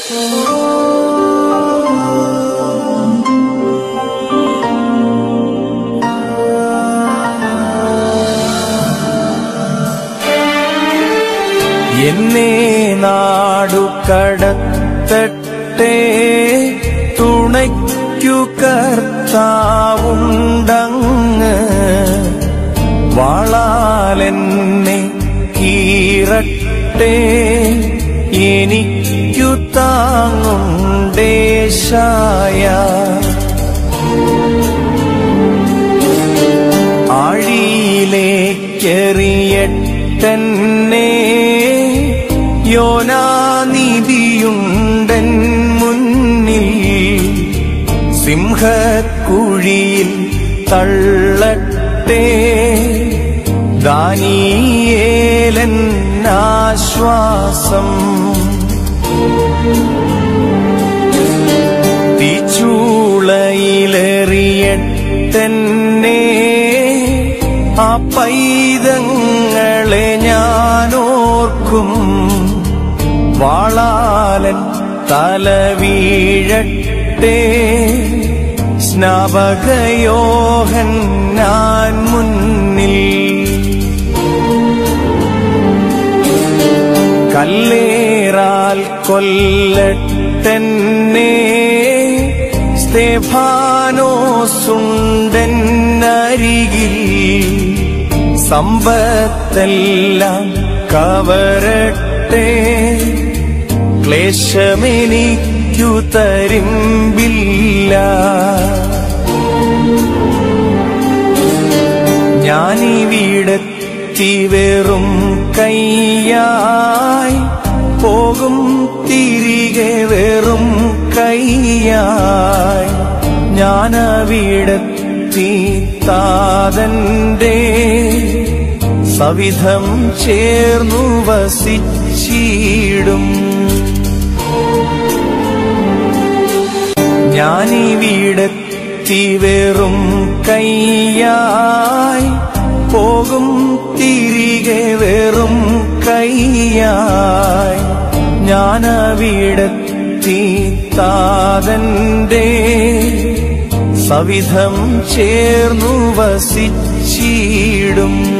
എന്നെ നാടു കടത്തട്ടെ തുണയ്ക്കു കർത്താവുണ്ടങ്ങ് വാളാലെന്നെ കീറട്ടെ എനിക്കു താങ്ങുണ്ടേശായ ആഴിയിലേക്കെറിയട്ടെന്നെ യോനാനിധിയുണ്ടൻ മുന്നിൽ സിംഹക്കുഴിയിൽ തള്ളട്ടെ ദാനിയേലൻ ആശ്വാസം തീച്ചൂളയിലെറിയട്ടെന്നെ ആ പൈതങ്ങളെ ഞാനോർക്കും വാളാലൻ തല വീഴട്ടെ സ്നാപകയോഹൻ ഞാൻ മുന്നിൽ കല്ലേറാൽ കൊല്ലട്ടെന്നെ സ്തേഫാനോസുണ്ടരികിൽ സമ്പത്തെല്ലാം കവരട്ടെ ക്ലേശമെനിക്കു തരിമ്പില്ല ഞാനിവിടെത്തി വെറും കയ്യായി പോകും തിരികെ വെറും കയ്യായി ഞാനവിടെത്തി താതന്റെ സവിധം ചേർന്നു വസിച്ചിടും ഞാനിവിടെത്തി വെറും കയ്യായി പോകും തിരികെ വെറും കയ്യായി ഞാനവിടെത്തി താതന്റെ സവിധം ചേർന്നു വസിച്ചിടും